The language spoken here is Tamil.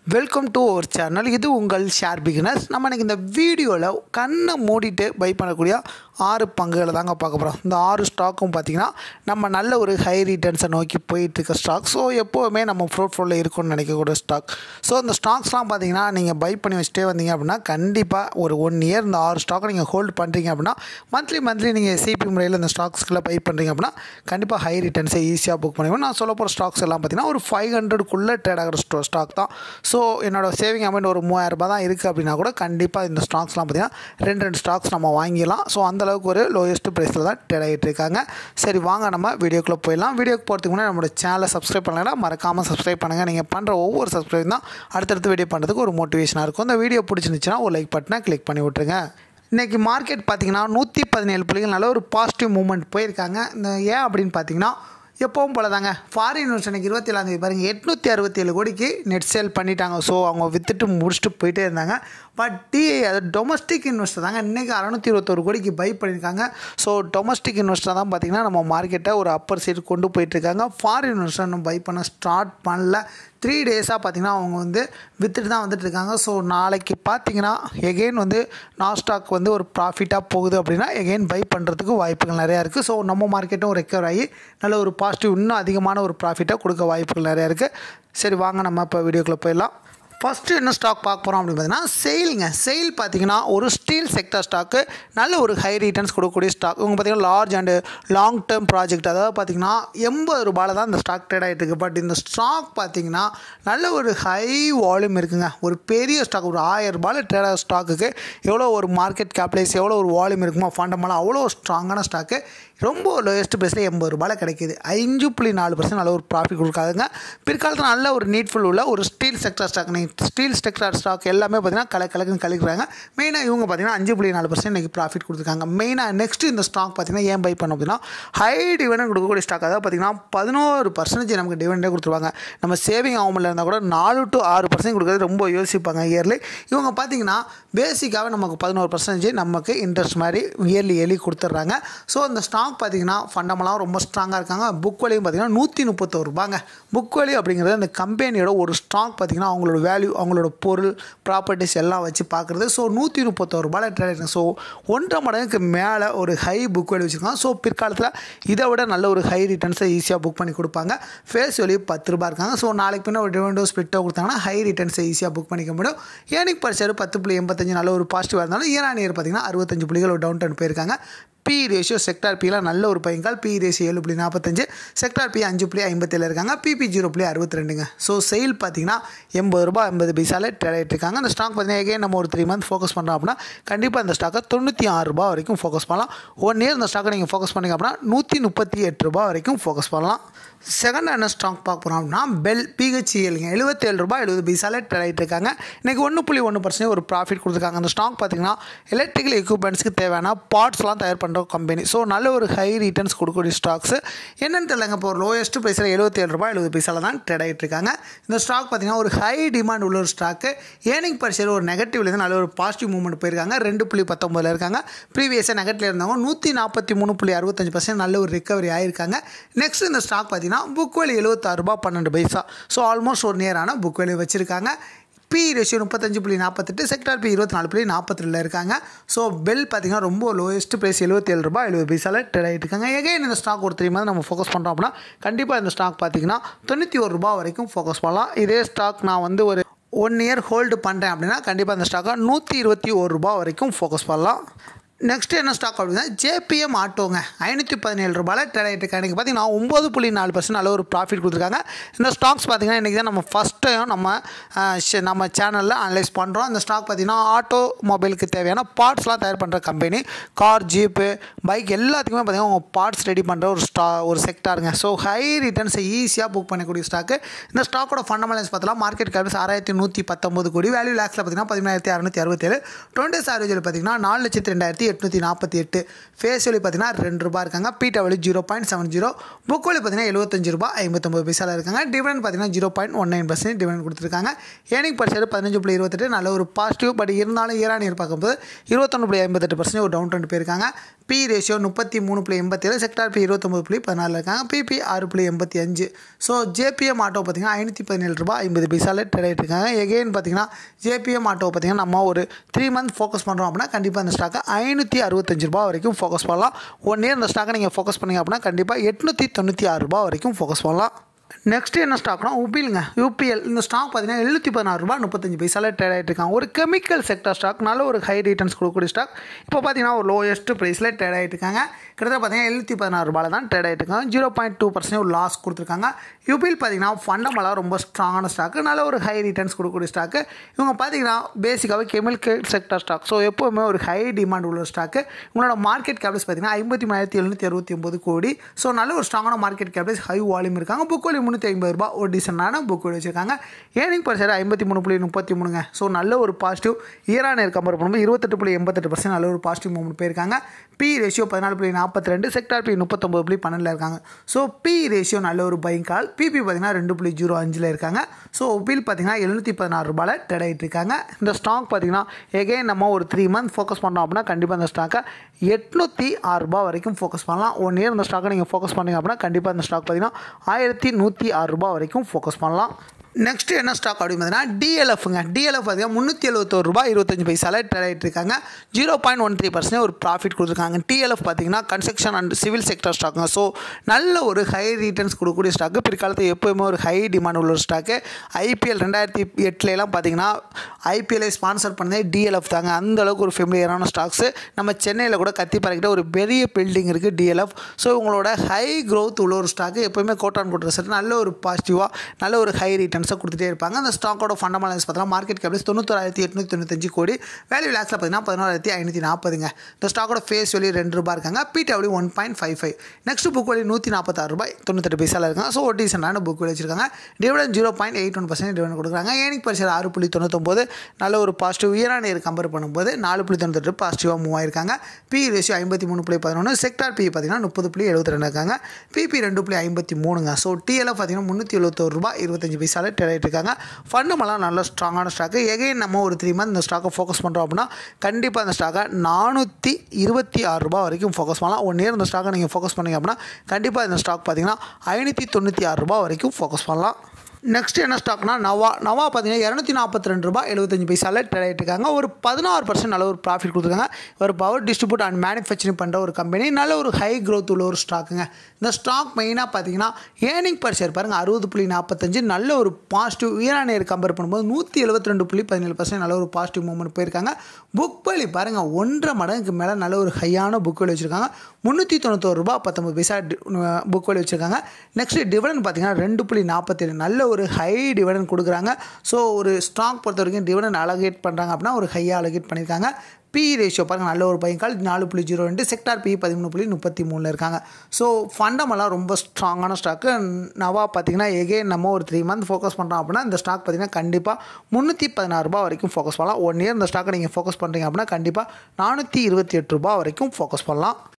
வெல்கம் டு அவர் சேனல் இது உங்கள் ஷேர் பிகினர்ஸ் நம்ம இன்றைக்கி இந்த வீடியோவில் கண்ணை மூடிட்டு பை பண்ணக்கூடிய ஆறு பங்குகளை தாங்க பார்க்க போகிறோம் இந்த ஆறு ஸ்டாக்கும் பார்த்திங்கன்னா நம்ம நல்ல ஒரு ஹை ரிட்டர்ன்ஸை நோக்கி போயிட்டு இருக்க ஸ்டாக் ஸோ எப்போவுமே நம்ம ஃப்ரூட் ஃபுல்லில் இருக்கும்னு நினைக்கக்கூடிய ஸ்டாக் ஸோ இந்த ஸ்டாக்ஸ்லாம் பார்த்தீங்கன்னா நீங்கள் பை பண்ணி வச்சுட்டே வந்தீங்க அப்படின்னா கண்டிப்பாக ஒரு ஒன் இயர் இந்த ஆறு ஸ்டாக்கை நீங்கள் ஹோல்ட் பண்ணுறீங்க அப்படின்னா மந்த்லி மந்த்லி நீங்கள் சிபி முறையில் இந்த ஸ்டாக்ஸ்க்குள்ளே பை பண்ணுறீங்க அப்படின்னா கண்டிப்பாக ஹை ரிட்டர்ன்ஸை ஈஸியாக புக் பண்ணுவேன் நான் சொல்ல போகிற ஸ்டாக்ஸ் எல்லாம் பார்த்தீங்கன்னா ஒரு ஃபைவ் ஹண்ட்ரடுக்குள்ளே ட்ரேட் ஆகிற ஸ்டோ ஸ்டாக் தான் ஸோ என்னோடய சேவிங் அமௌண்ட் ஒரு மூவாயிரம் ரூபாய் தான் இருக்குது அப்படின்னா கூட கண்டிப்பாக இந்த ஸ்டாக்ஸ்லாம் பார்த்தீங்கன்னா ரெண்டு ரெண்டு ஸ்டாக்ஸ் நம்ம வாங்கிடலாம் ஸோ அந்தளவுக்கு ஒரு லோயஸ்ட் ப்ரைஸில் தான் ட்ரேட் ஆகிட்டு இருக்காங்க சரி வாங்க நம்ம வீடியோக்குள்ளே போயிடலாம் வீடியோக்கு போகிறதுக்கு முன்னாடி நம்மளோட சேனலை சப்ஸ்கிரைப் பண்ணலைன்னா மறக்காமல் சப்ஸ்கிரைப் பண்ணுங்கள் நீங்கள் பண்ணுற ஒவ்வொரு சப்ஸ்கிரைப் தான் அடுத்தடுத்து வீடியோ பண்ணுறதுக்கு ஒரு மோட்டிவேஷனாக இருக்கும் இந்த வீடியோ பிடிச்சிருந்துச்சுன்னா ஒரு லைக் பட்டனை கிளிக் பண்ணி விட்ருங்க இன்றைக்கி மார்க்கெட் பார்த்திங்கன்னா நூற்றி பதினேழு புள்ளிகள் நல்ல ஒரு பாசிட்டிவ் மூவ்மெண்ட் போயிருக்காங்க இந்த ஏன் அப்படின்னு பார்த்தீங்கன்னா எப்பவும் போல தாங்க ஃபாரின் இன்வெஸ்ட் எனக்கு இருபத்தி ஏழாந்தேதி பாருங்கள் எட்நூற்றி அறுபத்தேழு கோடிக்கு நெட் சேல் பண்ணிட்டாங்க ஸோ அவங்க விற்றுட்டு முடிச்சுட்டு போயிட்டே இருந்தாங்க பட் டிஐ அது டொமஸ்டிக் இன்வெஸ்டர் தாங்க இன்றைக்கி அறநூற்றி இருபத்தொரு கோடிக்கு பை பண்ணியிருக்காங்க ஸோ டொமஸ்டிக் இன்வெஸ்டர் தான் பார்த்திங்கன்னா நம்ம மார்க்கெட்டை ஒரு அப்பர் சைடு கொண்டு போயிட்டுருக்காங்க ஃபாரின் இன்வெஸ்டர் இன்னும் பை பண்ண ஸ்டார்ட் பண்ணல த்ரீ டேஸாக பார்த்திங்கன்னா அவங்க வந்து விற்றுட்டு தான் வந்துட்டு இருக்காங்க ஸோ நாளைக்கு பார்த்தீங்கன்னா எகெயின் வந்து நாஸ்டாக் வந்து ஒரு ப்ராஃபிட்டாக போகுது அப்படின்னா எகெயின் பை பண்ணுறதுக்கு வாய்ப்புகள் நிறையா இருக்குது ஸோ நம்ம மார்க்கெட்டும் ரெக்கவர் ஆகி நல்ல ஒரு பாசிட்டிவ் இன்னும் அதிகமான ஒரு ப்ராஃபிட்டாக கொடுக்க வாய்ப்புகள் நிறையா இருக்குது சரி வாங்க நம்ம இப்போ வீடியோக்குள்ளே போயிடலாம் ஃபஸ்ட்டு என்ன ஸ்டாக் பார்க்க போகிறோம் அப்படின்னு பார்த்தீங்கன்னா செயிலுங்க செயில் பார்த்தீங்கன்னா ஒரு ஸ்டீல் செக்டர் ஸ்டாக்கு நல்ல ஒரு ஹை ரிட்டர்ன்ஸ் கொடுக்கக்கூடிய ஸ்டாக் இவங்க பார்த்தீங்கன்னா large and long term project அதாவது பார்த்தீங்கன்னா எண்பது ரூபாயில் தான் இந்த ஸ்டாக் ட்ரேட் ஆகிட்டு இருக்குது பட் இந்த ஸ்டாக் பார்த்தீங்கன்னா நல்ல ஒரு ஹை வால்யூம் இருக்குங்க ஒரு பெரிய ஸ்டாக் ஒரு ஆயிரம் ரூபாயில் ட்ரேட் ஆகிற ஸ்டாக்குக்கு எவ்வளோ ஒரு மார்க்கெட் கேபிளைஸ் எவ்வளோ ஒரு வால்யூம் இருக்குமோ ஃபண்டமெல்லாம் அவ்வளோ ஸ்ட்ராங்கான ஸ்டாக்கு ரொம்ப லோயஸ்ட் ப்ரைஸில் எண்பது ரூபாயில் கிடைக்கிது அஞ்சு புள்ளி நாலு பர்சன்ட் நல்ல ஒரு ப்ராஃபிட் கொடுக்காதுங்க பிற்காலத்தில் நல்ல ஒரு நீட்ஃபுல் உள்ள ஒரு ஸ்டீல் செக்டர் ஸ்டாக் நீங்கள் ஸ்டீல் செக்டர் ஸ்டாக் எல்லாமே பார்த்தீங்கன்னா கலை கலக்குன்னு கழிக்கிறாங்க மெயினாக இவங்க பார்த்தீங்கன்னா அஞ்சு புள்ளி நாலு பர்சன்ட் இன்றைக்கி ப்ராஃபிட் கொடுத்துருக்காங்க மெயினாக நெக்ஸ்ட் இந்த ஸ்டாக் பார்த்தீங்கன்னா ஏன் பை பண்ணோம் அப்படின்னா ஹை டிவிடன் கொடுக்கக்கூடிய ஸ்டாக் அதாவது பார்த்தீங்கன்னா பதினோரு பர்சன்டேஜ் நமக்கு டிவிடண்டே கொடுத்துருவாங்க நம்ம சேவிங் அமௌண்ட்டில் இருந்தால் கூட நாலு டு ஆறு பர்சன்ட் கொடுக்குறது ரொம்ப யோசிப்பாங்க இயர்லி இவங்க பார்த்தீங்கன்னா பேசிக்காகவே நமக்கு பதினோரு பர்சன்டேஜ் நமக்கு இன்ட்ரெஸ்ட் மாதிரி இயர்லி இயர்லி கொடுத்துட்றாங்க ஸோ இந்த ஸ்டாக் பார்த்தீங்கன்னா ஃபண்டமெல்லாம் ரொம்ப ஸ்ட்ராங்காக இருக்காங்க புக் வேலையும் பார்த்தீங்கன்னா நூற்றி முப்பத்தோரு ரூபாங்க புக் வேல்யூ அப்படிங்கிறது அந்த கம்பெனியோட ஒரு ஸ்டாக் பார்த்தீங்கன்னா அவங்களோட வேல்யூ அவங்களோட பொருள் ப்ராப்பர்ட்டிஸ் எல்லாம் வச்சு பார்க்குறது ஸோ நூற்றி முப்பத்தோரு ரூபாயில் ட்ரேட் ஆகிருக்கு ஸோ ஒன்றரை மடங்குக்கு மேலே ஒரு ஹை புக் வேல்யூ வச்சுருக்காங்க ஸோ பிற்காலத்தில் இதை விட நல்ல ஒரு ஹை ரிட்டர்ன்ஸை ஈஸியாக புக் பண்ணி கொடுப்பாங்க ஃபேஸ் வேல்யூ பத்து ரூபா இருக்காங்க ஸோ நாளைக்கு பின்ன ஒரு டிவெண்டோ ஸ்பிட்டோ கொடுத்தாங்கன்னா ஹை ரிட்டர்ன்ஸை ஈஸியாக புக் பண்ணிக்க முடியும் ஏனிக் பர்சர் பத்து புள்ளி எண்பத்தஞ்சு நல்ல ஒரு பாசிட்டிவாக இருந்தாலும் இயர் ஆன் இயர் பார்த்தீங்கன்னா அறுபத்தஞ்சு புள்ளிகள் ஒரு டவுன் டர்ன் போயிருக்காங்க பி ரேஷியோ செக்டார் பியில் நல்ல ஒரு பையன்கால் பி ரேஷியோ ஏழு புள்ளி நாற்பத்தஞ்சு செக்டார் பி அஞ்சு புள்ளி ஐம்பத்தேழு இருக்காங்க பிபி ஜீரோ புள்ளி அறுபத்தி ரெண்டுங்க ஸோ செயில் பார்த்தீங்கன்னா எண்பது ரூபா எண்பது பைசாவில் ட்ரேட் ஆகிட்டு இருக்காங்க அந்த ஸ்டாக் பார்த்தீங்கன்னா எகே நம்ம ஒரு த்ரீ மந்த் ஃபோக்கஸ் பண்ணுறோம் அப்படின்னா கண்டிப்பாக அந்த ஸ்டாக்கை தொண்ணூற்றி ஆறு ரூபா வரைக்கும் ஃபோக்கஸ் பண்ணலாம் ஒன் இயர் இந்த ஸ்டாக்கை நீங்கள் ஃபோக்கஸ் பண்ணிங்க அப்படின்னா நூற்றி முப்பத்தி எட்டு ரூபா வரைக்கும் ஃபோக்கஸ் பண்ணலாம் செகண்ட் என்ன ஸ்டாக் பார்க்க போகிறோம் அப்படின்னா பெல் பிஹெச்இஎல்ங்க எழுபத்தேழு ரூபாய் எழுபது பைசாவில் ட்ரேட் ஆகிட்டு இருக்காங்க இன்றைக்கி ஒன்று புள்ளி ஒன்று பர்சன்ட் ஒரு ப்ராஃபிட் கொடுத்துருக்காங்க அந்த ஸ்டாக் பார்த்தீங்கன்னா எலக்ட்ரிக்கல் எக்யூப்மெண்ட்ஸ்க்கு தேவையான பார்ட்ஸ்லாம் தயார் பண்ணுற கம்பெனி ஸோ நல்ல ஒரு ஹை ரிட்டர்ன்ஸ் கொடுக்கக்கூடிய ஸ்டாக்ஸ் என்னென்னு தெரியலங்க இப்போ ஒரு லோயஸ்ட் ப்ரைஸில் எழுபத்தேழு ரூபாய் எழுபது பைசாவில் தான் ட்ரேட் ஆகிட்டு இருக்காங்க இந்த ஸ்டாக் பார்த்தீங்கன்னா ஒரு ஹை டிமாண்ட் உள்ள ஒரு ஸ்டாக்கு ஏர்னிங் பர்சர் ஒரு நெகட்டிவ்லேருந்து நல்ல ஒரு பாசிட்டிவ் மூவ்மெண்ட் போயிருக்காங்க ரெண்டு புள்ளி பத்தொம்பதில் இருக்காங்க ப்ரீவியஸாக நெகட்டிவ் இருந்தவங்க நூற்றி நாற்பத்தி மூணு புள்ளி அறுபத்தஞ்சு பர்சன்ட் நல்ல ஒரு ரிகவரி ஆயிருக்காங்க நெக்ஸ்ட் இந்த ஸ்டாக் பார்த்தீங்கன்னா புக் வேலி எழுபத்தாறு ரூபா பன்னெண்டு பைசா ஸோ ஆல்மோஸ்ட் ஒரு நேரான புக் வேலி வச்சுருக்காங்க பி ரேஷியோ முப்பத்தஞ்சு புள்ளி நாற்பத்தெட்டு செக்டார் பி இருபத்தி நாலு புள்ளி நாற்பத்தி ரெண்டில் இருக்காங்க ஸோ பெல் பார்த்தீங்கன்னா ரொம்ப லோயஸ்ட் ப்ரைஸ் எழுபத்தேழு ரூபாய் எழுபது பைசாவில் ட்ரேட் ஆகிட்டு இருக்காங்க எகைன் இந்த ஸ்டாக் ஒரு த்ரீ மந்த் நம்ம ஃபோக்கஸ் பண்ணுறோம் அப்படின்னா கண்டிப்பாக இந்த ஸ்டாக் பார்த்தீங்கன்னா தொண்ணூற்றி ஒரு ரூபா வரைக்கும் ஃபோக்கஸ் பண்ணலாம் இதே ஸ்டாக் நான் வந்து ஒரு ஒன் இயர் ஹோல்டு பண்ணுறேன் அப்படின்னா கண்டிப்பாக இந்த ஸ்டாக்கை நூற்றி இருபத்தி ஒரு ரூபா வரைக்கும் ஃபோக்கஸ் பண்ணலாம் நெக்ஸ்ட் என்ன ஸ்டாக் அப்படின்னா ஜேபிஎம் ஆட்டோங்க ஐநூற்றி பதினேழு ரூபாயில் ட்ரேட் ஆகிட்டு இருக்கு இன்றைக்கி பார்த்தீங்கன்னா ஒம்பது புள்ளி நாலு பர்சன்ட் நல்ல ஒரு ப்ராஃபிட் கொடுத்துருக்காங்க இந்த ஸ்டாக்ஸ் பார்த்திங்கன்னா இன்றைக்கி தான் நம்ம ஃபஸ்ட் டைம் நம்ம நம்ம சேனலில் அனலைஸ் பண்ணுறோம் இந்த ஸ்டாக் பார்த்திங்கன்னா ஆட்டோ மொபைலுக்கு தேவையான பார்ட்ஸ்லாம் தயார் பண்ணுற கம்பெனி கார் ஜீப்பு பைக் எல்லாத்துக்குமே பார்த்திங்கன்னா உங்கள் பார்ட்ஸ் ரெடி பண்ணுற ஒரு ஸ்டா ஒரு செக்டாருங்க ஸோ ஹை ரிட்டர்ன்ஸை ஈஸியாக புக் பண்ணக்கூடிய ஸ்டாக்கு இந்த ஸ்டாக்கோட ஃபண்டமெண்டல்ஸ் பார்த்தலாம் மார்க்கெட் கேபிள்ஸ் ஆறாயிரத்தி நூற்றி பத்தொம்பது கோடி வேல்யூ லேக்ஸில் பார்த்திங்கன்னா பதிமூணாயிரத்தி அறுநூற்றி அறுபத்தேழு டுவெண்ட்டி ஆவரேஜில் பார்த்திங்கன்னா நாலு லட்சத்தி ரெண்டாயிரத்தி எட்நூற்றி நாற்பத்தி எட்டு ஃபேஸ் வேல்யூ பார்த்தீங்கன்னா ரெண்டு ரூபா இருக்காங்க beta value zero point seven zero book value பார்த்தீங்கன்னா எழுபத்தஞ்சு ரூபா ஐம்பத்தொம்பது பைசாவில் இருக்காங்க டிவிடெண்ட் பார்த்தீங்கன்னா zero point one nine percent dividend கொடுத்துருக்காங்க ஏர்னிங் பர் ஷேர் பதினஞ்சு புள்ளி இருபத்தெட்டு நல்ல ஒரு பாசிட்டிவ் பட் இருந்தாலும் ஈரான் இயர் பார்க்கும்போது இருபத்தொன்று புள்ளி ஐம்பத்தெட்டு பர்சன்ட் ஒரு டவுன் ட்ரெண்ட் போயிருக்காங்க பி ரேஷியோ முப்பத்தி மூணு புள்ளி எண்பத்தேழு செக்டார் பி இருபத்தொம்பது புள்ளி பதினாலில் இருக்காங்க பிபி ஆறு புள்ளி எண்பத்தி அஞ்சு ஸோ ஜேபிஎம் ஆட்டோ பார்த்தீங்கன்னா ஐநூற்றி பதினேழு ரூபா ஐம்பது பைசாவில் ட்ரேட் ஆகிட்டு இருக்காங்க எகெயின் பார்த்தீங்கன்னா ஜேபிஎம் ஆட்டோ பார்த்தீங்கன்னா நம்ம ஒரு த்ரீ மந்த் ஃபோக்கஸ் பண்ணுறோம் அப்படின்னா கண்டிப்பாக அந்த ஸ்டாக்கை ஐநூற்றி அறுபத்தஞ்சு ரூபா வரைக்கும் ஃபோக்கஸ் பண்ணலாம் ஒன் இயர் இந்த ஸ்டாக்கை நீங்கள் ஃபோக்கஸ் பண்ணீங்க அப்படின்னா கண்டிப்பாக எட்நூற்றி தொண்ணூற்றி ஆறு ரூபா வரைக்கும் ஃபோக்கஸ் பண்ணலாம் நெக்ஸ்ட் என்ன ஸ்டாக்னா உபிலுங்க யூபிஎல் இந்த ஸ்டாக் பார்த்தீங்கன்னா எழுநூற்றி பதினாறு ரூபா முப்பத்தஞ்சு பைசாவில் ட்ரேட் ஆகிட்டு இருக்காங்க ஒரு கெமிக்கல் செக்டர் ஸ்டாக் நல்ல ஒரு ஹை ரிட்டர்ன்ஸ் கொடுக்கக்கூடிய ஸ்டாக் இப்போ பார்த்தீங்கன்னா ஒரு லோயஸ்ட் ப்ரைஸில் ட்ரேட் ஆகிட்டு இருக்காங்க கிட்டத்தட்ட பார்த்தீங்கன்னா எழுநூற்றி பதினாறு ரூபாயில் தான் ட்ரேட் ஆகிட்டு இருக்காங்க ஜீரோ பாயிண்ட் டூ பர்சன்ட் ஒரு லாஸ் கொடுத்துருக்காங்க யூபிஎல் பார்த்தீங்கன்னா ஃபண்டமெல்லாம் ரொம்ப ஸ்ட்ராங்கான ஸ்டாக்கு நல்ல ஒரு ஹை ரிட்டர்ன்ஸ் கொடுக்கக்கூடிய ஸ்டாக்கு இவங்க பார்த்தீங்கன்னா பேசிக்காகவே கெமிக்கல் செக்டர் ஸ்டாக் ஸோ எப்போவுமே ஒரு ஹை டிமாண்ட் உள்ள ஸ்டாக்கு உங்களோட மார்க்கெட் கேபிள்ஸ் பார்த்தீங்கன்னா ஐம்பத்தி மூணாயிரத்தி எழுநூற்றி அறுபத்தி ஒம்பது கோடி ஸோ நல்ல ஒரு ஸ்ட்ராங்கான மார்க்கெட் கேபிள்ஸ் ஹை வால்யூம் இருக்காங்க புக் வேல்யூ முந்நூற்றி ஐம்பது ரூபா ஒரு டீசெண்டான புக் வேல்யூ வச்சிருக்காங்க ஏர்னிங் பர் ஷேர் ஐம்பத்தி மூணு புள்ளி முப்பத்தி மூணுங்க ஸோ நல்ல ஒரு பாசிட்டிவ் இயரான இருக்க மாதிரி பண்ணும்போது இருபத்தெட்டு புள்ளி எண்பத்தெட்டு பர்சன்ட் நல்ல ஒரு பாசிட்டிவ் மூவ்மெண்ட் போயிருக்காங்க பி ரேஷியோ பதினாலு புள்ளி நாற்பத்தி ரெண்டு செக்டார் பி முப்பத்தொம்பது புள்ளி பன்னெண்டில் இருக்காங்க ஸோ பி ரேஷியோ நல்ல ஒரு பைங் கால் பிபி பார்த்தீங்கன்னா ரெண்டு புள்ளி ஜீரோ அஞ்சில் இருக்காங்க ஸோ பில் பார்த்தீங்கன்னா எழுநூற்றி பதினாறு ரூபாயில் ட்ரேட் ஆகிட்டு இருக்காங்க இந்த ஸ்டாக் பார்த்தீங்கன்னா எகைன் நம்ம ஒரு த்ரீ மந்த் ஃபோக்கஸ் பண்ணோம் அப்படின்னா கண்டிப்பாக இந்த ஸ்டாக்கை எட்நூற்றி ஆறு ரூபா வரைக்கும் ஃபோக்கஸ் பண்ணலாம் ஒன் இயர் இந்த ஸ்டாக்கை நீங்கள் ஃபோக்கஸ் பண்ணீங்க அப்படின்னா கண்டிப்பாக இந்த ஸ்டாக் பார்த்தீங்கன்னா ஆயிரத்தி நூற்றி ஆறு ரூபா வரைக்கும் ஃபோக்கஸ் பண்ணலாம் நெக்ஸ்ட் என்ன ஸ்டாக் அப்படின்னு பார்த்தீங்கன்னா டிஎல்எஃப்ங்க டிஎல்எஃப் பார்த்தீங்கன்னா முந்நூற்றி எழுபத்தோரு ரூபாய் இருபத்தஞ்சு பைசால ட்ரேட் ஆகிட்டு இருக்காங்க zero point one three percent ஒரு ப்ராஃபிட் கொடுத்துருக்காங்க டிஎல்எஃப் பார்த்தீங்கன்னா கன்ஸ்ட்ரக்ஷன் அண்ட் சிவில் செக்டர் ஸ்டாக்குங்க ஸோ நல்ல ஒரு ஹை ரிட்டர்ன்ஸ் கொடுக்கக்கூடிய ஸ்டாக்கு பிற்காலத்தில் எப்போயுமே ஒரு ஹை டிமாண்ட் உள்ள ஒரு ஸ்டாக்கு ஐபிஎல் ரெண்டாயிரத்தி எட்டுலலாம் பார்த்தீங்கன்னா ஐபிஎல்ஐ ஸ்பான்சர் பண்ணதே டிஎல்எஃப் தாங்க அந்த அளவுக்கு ஒரு ஃபெமிலியரான ஸ்டாக்ஸு நம்ம சென்னையில் கூட கத்தி பறக்கிட்ட ஒரு பெரிய பில்டிங் இருக்குது டிஎல்எஃப் ஸோ உங்களோட ஹை க்ரோத் உள்ள ஒரு ஸ்டாக்கு எப்போயுமே கோட் ஆன் கோட் ரிசல்ட் நல்ல ஒரு பாசிட்டிவாக நல்ல ஒரு ஹை ரிட்டர்ன்ஸை கொடுத்துட்டே இருப்பாங்க அந்த ஸ்டாக்கோட ஃபண்டமெண்டல்ஸ் பார்த்தீங்கன்னா மார்க்கெட் கேபிள்ஸ் தொண்ணூத்தொராயிரத்தி எட்நூற்றி தொண்ணூத்தஞ்சு கோடி வேல்யூ லேக்ஸில் பார்த்தீங்கன்னா பதினோராயிரத்தி ஐநூற்றி நாற்பதுங்க இந்த ஸ்டாக்கோட ஃபேஸ் வேல்யூ ரெண்டு ரூபா இருக்காங்க PW one point five five next book value நூற்றி நாற்பத்தாறு ரூபாய் தொண்ணூத்தெட்டு பைசாவில் இருக்காங்க ஸோ ஒரு டீசெண்டான புக் வேல்யூ வச்சிருக்காங்க dividend zero point eight one percent dividend கொடுக்குறாங்க ஏனிக் பரிசர் ஆறு புள்ளி தொண்ணூத்தொம்பது நல்ல ஒரு பாசிட்டிவ் இயரான இயர் கம்பேர் பண்ணும்போது நாலு புள்ளி தொண்ணூத்தெட்டு பாசிட்டிவாக மூவ் ஆயிருக்காங்க பி ரேஷியோ ஐம்பத்தி மூணு புள்ளி பதினொன்று செக்டார் பி பார்த்தீங்கன்னா முப்பது புள்ளி எழுபத்தி ரெண்டு இருக்காங்க பிபி ரெண்டு புள்ளி ஐம்பத்தி மூணுங்க ஸோ டிஎல்எஃப் பார்த்தீங்கன்னா முந்நூற்றி எழுபத்தோரு ரூபாய் இருபத்தஞ்சு பைசாவில் ட்ரேட் ஆகிட்டு இருக்காங்க ஃபண்டமெல்லாம் நல்ல ஸ்ட்ராங்கான ஸ்டாக்கு எகைன் நம்ம ஒரு த்ரீ மந்த் இந்த ஸ்டாக்கை ஃபோக்கஸ் பண்ணுறோம் அப்படின்னா கண்டிப்பாக அந்த ஸ்டாக்கை நானூற்றி இருபத்தி ஆறு ரூபா வரைக்கும் ஃபோக்கஸ் பண்ணலாம் ஒன் இயர் இந்த ஸ்டாக்கை நீங்கள் ஃபோக்கஸ் பண்ணீங்க அப்படின்னா கண்டிப்பாக இந்த ஸ்டாக் பார்த்தீங்கன்னா ஐநூற்றி தொண்ணூற்றி ஆறு ரூபா வரைக்கும் ஃபோக்கஸ் பண்ணலாம் நெக்ஸ்ட் என்ன ஸ்டாக்னா நவா நவா பார்த்தீங்கன்னா இரநூத்தி நாற்பத்தி ரெண்டு ரூபாய் எழுபத்தஞ்சு பைசாவில் ட்ரேட் ஆகிட்டு இருக்காங்க ஒரு பதினாறு பர்சன்ட் நல்ல ஒரு ப்ராஃபிட் கொடுத்துருக்காங்க ஒரு பவர் டிஸ்ட்ரிபியூட் அண்ட் மேனுஃபேக்சரிங் பண்ணுற ஒரு கம்பெனி நல்ல ஒரு ஹை க்ரோத் உள்ள ஒரு ஸ்டாக்குங்க இந்த ஸ்டாக் மெயினாக பார்த்தீங்கன்னா ஏர்னிங் பர் ஷேர் பாருங்கள் அறுபது புள்ளி நாற்பத்தஞ்சு நல்ல ஒரு பாசிட்டிவ் ஈரான் இயர் கம்பேர் பண்ணும்போது நூற்றி எழுபத்தி ரெண்டு புள்ளி பதினேழு பர்சன்ட் நல்ல ஒரு பாசிட்டிவ் மூவ்மெண்ட் போயிருக்காங்க புக் வேலி பாருங்கள் ஒன்றரை மடங்குக்கு மேலே நல்ல ஒரு ஹையான புக் வேலி வச்சுருக்காங்க முந்நூற்றி தொண்ணூத்தோரு ரூபா பத்தொம்பது பைசா புக் வேலி வச்சுருக்காங்க நெக்ஸ்ட் டிவிடன் பார்த்தீங்கன்னா ரெண்டு புள்ளி நாற்பத்தேழு நல்ல ஒரு ஹை டிவிடன் கொடுக்குறாங்க ஸோ ஒரு ஸ்டாக் பொறுத்த வரைக்கும் டிவிடன் அலகேட் பண்ணுறாங்க அப்படின்னா ஒரு ஹையாக அலகேட் பண்ணியிருக்காங்க பி ரேஷியோ பாருங்கள் நல்ல ஒரு பையன்கால் நாலு புள்ளி ஜீரோ ரெண்டு செக்டார் பி பதிமூணு புள்ளி முப்பத்தி மூணில் இருக்காங்க ஸோ ஃபண்டமெல்லாம் ரொம்ப ஸ்ட்ராங்கான ஸ்டாக்கு நவா பார்த்தீங்கன்னா எகெயின் நம்ம ஒரு த்ரீ மந்த் ஃபோக்கஸ் பண்ணுறோம் அப்படின்னா இந்த ஸ்டாக் பார்த்தீங்கன்னா கண்டிப்பாக முந்நூற்றி பதினாறு ரூபா வரைக்கும் ஃபோக்கஸ் பண்ணலாம் ஒன் இயர் இந்த ஸ்டாக்கை நீங்கள் ஃபோக்கஸ் பண்ணுறீங்க அப்படின்னா கண்டிப்பாக நானூற்றி இருபத்தி எட்டு ரூபா வரைக்கும் ஃபோக்கஸ் பண்ணலாம்